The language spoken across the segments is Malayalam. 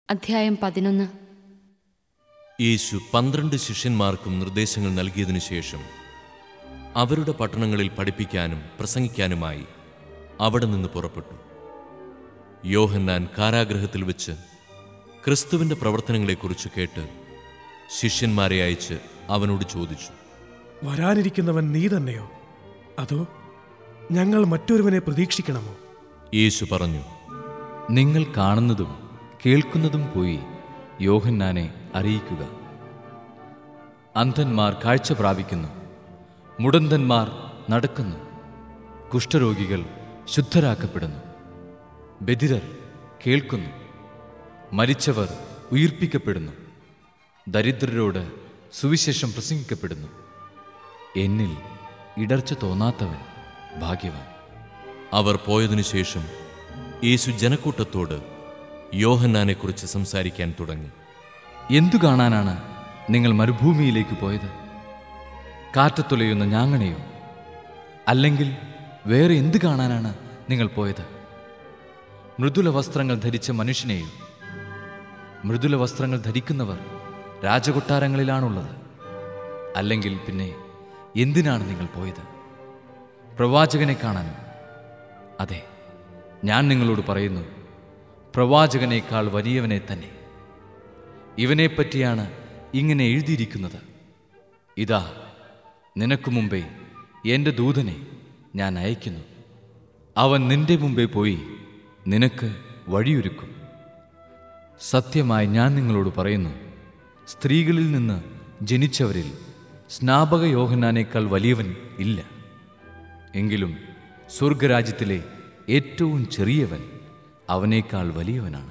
അധ്യായം പതിനൊന്ന് യേശു പന്ത്രണ്ട് ശിഷ്യന്മാർക്കും നിർദ്ദേശങ്ങൾ നൽകിയതിനു ശേഷം അവരുടെ പട്ടണങ്ങളിൽ പഠിപ്പിക്കാനും പ്രസംഗിക്കാനുമായി അവിടെ നിന്ന് പുറപ്പെട്ടു യോഹന്നാൻ കാരാഗ്രഹത്തിൽ വെച്ച് ക്രിസ്തുവിൻ്റെ പ്രവർത്തനങ്ങളെക്കുറിച്ച് കേട്ട് ശിഷ്യന്മാരെ അയച്ച് അവനോട് ചോദിച്ചു വരാനിരിക്കുന്നവൻ നീ തന്നെയോ അതോ ഞങ്ങൾ മറ്റൊരുവനെ പ്രതീക്ഷിക്കണമോ യേശു പറഞ്ഞു നിങ്ങൾ കാണുന്നതും കേൾക്കുന്നതും പോയി യോഹന്നാനെ അറിയിക്കുക അന്ധന്മാർ കാഴ്ച പ്രാപിക്കുന്നു മുടന്തന്മാർ നടക്കുന്നു കുഷ്ഠരോഗികൾ ശുദ്ധരാക്കപ്പെടുന്നു ബധിരർ കേൾക്കുന്നു മരിച്ചവർ ഉയിർപ്പിക്കപ്പെടുന്നു ദരിദ്രരോട് സുവിശേഷം പ്രസംഗിക്കപ്പെടുന്നു എന്നിൽ ഇടർച്ച തോന്നാത്തവൻ ഭാഗ്യവാൻ അവർ പോയതിനു ശേഷം യേശു ജനക്കൂട്ടത്തോട് യോഹന്നാനെക്കുറിച്ച് സംസാരിക്കാൻ തുടങ്ങി എന്തു കാണാനാണ് നിങ്ങൾ മരുഭൂമിയിലേക്ക് പോയത് കാറ്റത്തുലയുന്ന ഞാങ്ങണയോ അല്ലെങ്കിൽ വേറെ എന്ത് കാണാനാണ് നിങ്ങൾ പോയത് മൃദുല വസ്ത്രങ്ങൾ ധരിച്ച മനുഷ്യനെയോ മൃദുല വസ്ത്രങ്ങൾ ധരിക്കുന്നവർ രാജകൊട്ടാരങ്ങളിലാണുള്ളത് അല്ലെങ്കിൽ പിന്നെ എന്തിനാണ് നിങ്ങൾ പോയത് പ്രവാചകനെ കാണാനോ അതെ ഞാൻ നിങ്ങളോട് പറയുന്നു പ്രവാചകനേക്കാൾ വലിയവനെ തന്നെ ഇവനെപ്പറ്റിയാണ് ഇങ്ങനെ എഴുതിയിരിക്കുന്നത് ഇതാ നിനക്ക് മുമ്പേ എൻ്റെ ദൂതനെ ഞാൻ അയക്കുന്നു അവൻ നിന്റെ മുമ്പേ പോയി നിനക്ക് വഴിയൊരുക്കും സത്യമായി ഞാൻ നിങ്ങളോട് പറയുന്നു സ്ത്രീകളിൽ നിന്ന് ജനിച്ചവരിൽ സ്നാപക യോഹന്നാനേക്കാൾ വലിയവൻ ഇല്ല എങ്കിലും സ്വർഗരാജ്യത്തിലെ ഏറ്റവും ചെറിയവൻ അവനേക്കാൾ വലിയവനാണ്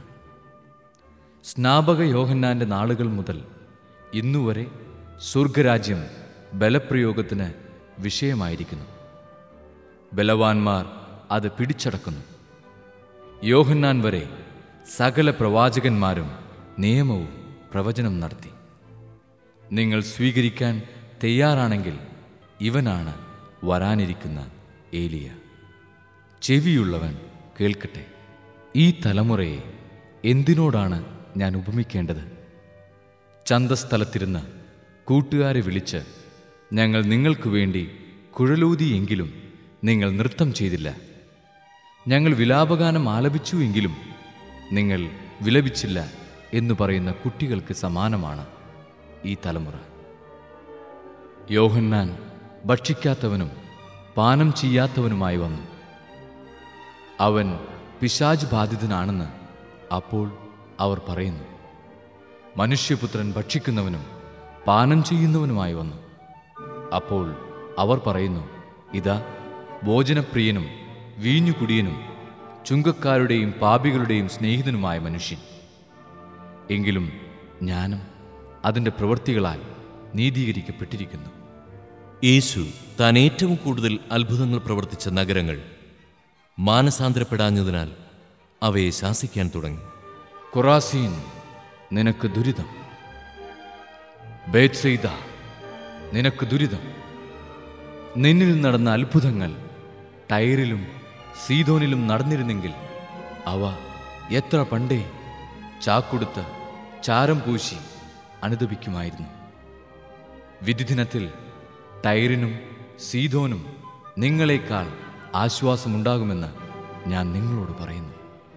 സ്നാപക യോഹന്നാന്റെ നാളുകൾ മുതൽ ഇന്നുവരെ സ്വർഗരാജ്യം ബലപ്രയോഗത്തിന് വിഷയമായിരിക്കുന്നു ബലവാന്മാർ അത് പിടിച്ചടക്കുന്നു യോഹന്നാൻ വരെ സകല പ്രവാചകന്മാരും നിയമവും പ്രവചനം നടത്തി നിങ്ങൾ സ്വീകരിക്കാൻ തയ്യാറാണെങ്കിൽ ഇവനാണ് വരാനിരിക്കുന്ന ഏലിയ ചെവിയുള്ളവൻ കേൾക്കട്ടെ ഈ തലമുറയെ എന്തിനോടാണ് ഞാൻ ഉപമിക്കേണ്ടത് ചന്തസ്ഥലത്തിരുന്ന് കൂട്ടുകാരെ വിളിച്ച് ഞങ്ങൾ നിങ്ങൾക്ക് വേണ്ടി കുഴലൂതിയെങ്കിലും നിങ്ങൾ നൃത്തം ചെയ്തില്ല ഞങ്ങൾ വിലാപഗാനം ആലപിച്ചു എങ്കിലും നിങ്ങൾ വിലപിച്ചില്ല എന്ന് പറയുന്ന കുട്ടികൾക്ക് സമാനമാണ് ഈ തലമുറ യോഹന്നാൻ ഭക്ഷിക്കാത്തവനും പാനം ചെയ്യാത്തവനുമായി വന്നു അവൻ പിശാജ് ബാധിതനാണെന്ന് അപ്പോൾ അവർ പറയുന്നു മനുഷ്യപുത്രൻ ഭക്ഷിക്കുന്നവനും പാനം ചെയ്യുന്നവനുമായി വന്നു അപ്പോൾ അവർ പറയുന്നു ഇതാ ഭോജനപ്രിയനും വീഞ്ഞുകുടിയനും ചുങ്കക്കാരുടെയും പാപികളുടെയും സ്നേഹിതനുമായ മനുഷ്യൻ എങ്കിലും ജ്ഞാനം അതിൻ്റെ പ്രവൃത്തികളാൽ നീതീകരിക്കപ്പെട്ടിരിക്കുന്നു യേശു താൻ ഏറ്റവും കൂടുതൽ അത്ഭുതങ്ങൾ പ്രവർത്തിച്ച നഗരങ്ങൾ മാനസാന്തരപ്പെടാഞ്ഞതിനാൽ അവയെ ശാസിക്കാൻ തുടങ്ങി കൊറാസീൻ നിനക്ക് ദുരിതം ബേത്സെയ്ത നിനക്ക് ദുരിതം നിന്നിൽ നടന്ന അത്ഭുതങ്ങൾ ടയറിലും സീതോനിലും നടന്നിരുന്നെങ്കിൽ അവ എത്ര പണ്ടേ ചാക്കൊടുത്ത് ചാരം പൂശി അനുദപിക്കുമായിരുന്നു വിധിദിനത്തിൽ ടയറിനും സീതോനും നിങ്ങളെക്കാൾ ആശ്വാസമുണ്ടാകുമെന്ന് ഞാൻ നിങ്ങളോട് പറയുന്നു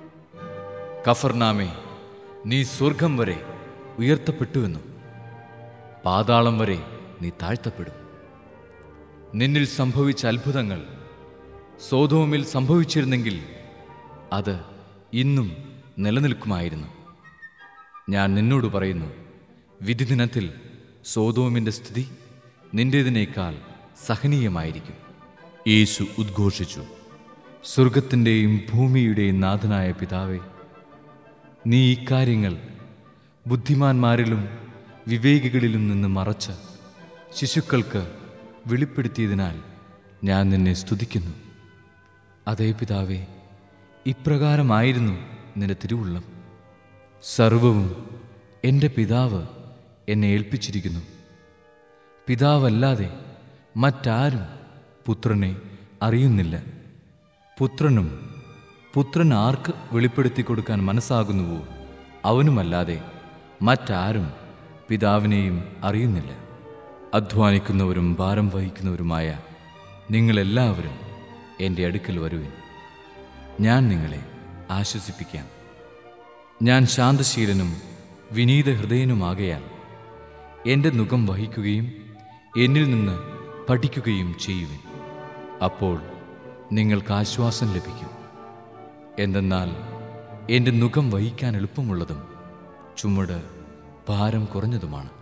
കഫർനാമേ നീ സ്വർഗം വരെ ഉയർത്തപ്പെട്ടുവെന്നും പാതാളം വരെ നീ താഴ്ത്തപ്പെടും നിന്നിൽ സംഭവിച്ച അത്ഭുതങ്ങൾ സോതോമിൽ സംഭവിച്ചിരുന്നെങ്കിൽ അത് ഇന്നും നിലനിൽക്കുമായിരുന്നു ഞാൻ നിന്നോട് പറയുന്നു വിധിദിനത്തിൽ സോതോമിൻ്റെ സ്ഥിതി നിന്റേതിനേക്കാൾ സഹനീയമായിരിക്കും യേശു ഉദ്ഘോഷിച്ചു സ്വർഗത്തിൻ്റെയും ഭൂമിയുടെയും നാഥനായ പിതാവേ നീ ഇക്കാര്യങ്ങൾ ബുദ്ധിമാന്മാരിലും വിവേകികളിലും നിന്ന് മറച്ച് ശിശുക്കൾക്ക് വെളിപ്പെടുത്തിയതിനാൽ ഞാൻ നിന്നെ സ്തുതിക്കുന്നു അതേ പിതാവേ ഇപ്രകാരമായിരുന്നു നിന്റെ തിരുവുള്ളം സർവവും എൻ്റെ പിതാവ് എന്നെ ഏൽപ്പിച്ചിരിക്കുന്നു പിതാവല്ലാതെ മറ്റാരും പുത്രനെ അറിയുന്നില്ല പുത്രനും പുത്രൻ ആർക്ക് വെളിപ്പെടുത്തി കൊടുക്കാൻ മനസ്സാകുന്നുവോ അവനുമല്ലാതെ മറ്റാരും പിതാവിനെയും അറിയുന്നില്ല അധ്വാനിക്കുന്നവരും ഭാരം വഹിക്കുന്നവരുമായ നിങ്ങളെല്ലാവരും എൻ്റെ അടുക്കൽ വരുവിൻ ഞാൻ നിങ്ങളെ ആശ്വസിപ്പിക്കാം ഞാൻ ശാന്തശീലനും വിനീത ഹൃദയനുമാകയാൽ എൻ്റെ മുഖം വഹിക്കുകയും എന്നിൽ നിന്ന് പഠിക്കുകയും ചെയ്യുവിൻ അപ്പോൾ നിങ്ങൾക്ക് ആശ്വാസം ലഭിക്കും എന്തെന്നാൽ എൻ്റെ മുഖം വഹിക്കാൻ എളുപ്പമുള്ളതും ചുമട് ഭാരം കുറഞ്ഞതുമാണ്